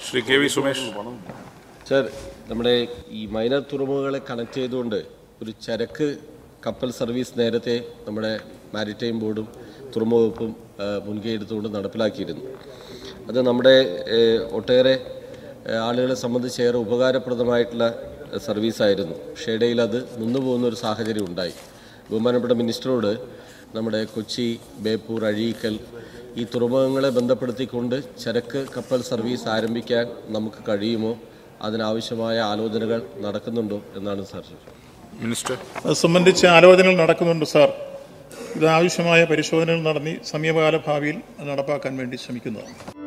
Shri K V Sumesh sir നമ്മുടെ ഈ minor തുറമുഖങ്ങളെ connect ചെയ്തുകൊണ്ട് ഒരു ചരക്ക് കപ്പൽ സർവീസ് നേരത്തെ നമ്മുടെ മാരിടൈം ബോർഡും തുറമുഖ വകുപ്പും ആ, മുൻകൈ എടുത്തുകൊണ്ട് നടപ്പിലാക്കിയിരുന്നു അത് നമ്മുടെ ഏഹ്, ഒട്ടേറെ ഏഹ്, ആളുകളെ സംബന്ധിച്ച് ഏറെ ഉപകാരപ്രദമായിട്ടുള്ള ഏഹ്, സർവീസായിരുന്നു പക്ഷേ ഇടയിൽ അത് നിന്നുപോകുന്ന ഒരു സാഹചര്യം ഉണ്ടായി ബഹുമാനപ്പെട്ട മിനിസ്റ്ററോട് നമ്മുടെ കൊച്ചി ബേപ്പൂർ അഴീക്കൽ ഈ തുറമുഖങ്ങളെ ബന്ധപ്പെടുത്തിക്കൊണ്ട് ചരക്ക് കപ്പൽ സർവീസ് ആരംഭിക്കാൻ നമുക്ക് കഴിയുമോ അതിനാവശ്യമായ ആലോചനകൾ നടക്കുന്നുണ്ടോ എന്നാണ് സാർ മിനിസ്റ്റർ അത് സംബന്ധിച്ച് ആലോചനകൾ നടക്കുന്നുണ്ട് സാർ ഇത് ആവശ്യമായ പരിശോധനകൾ നടത്തി സമീപകാല ഭാവിയിൽ അത് നടപ്പാക്കാൻ വേണ്ടി ശ്രമിക്കുന്നതാണ്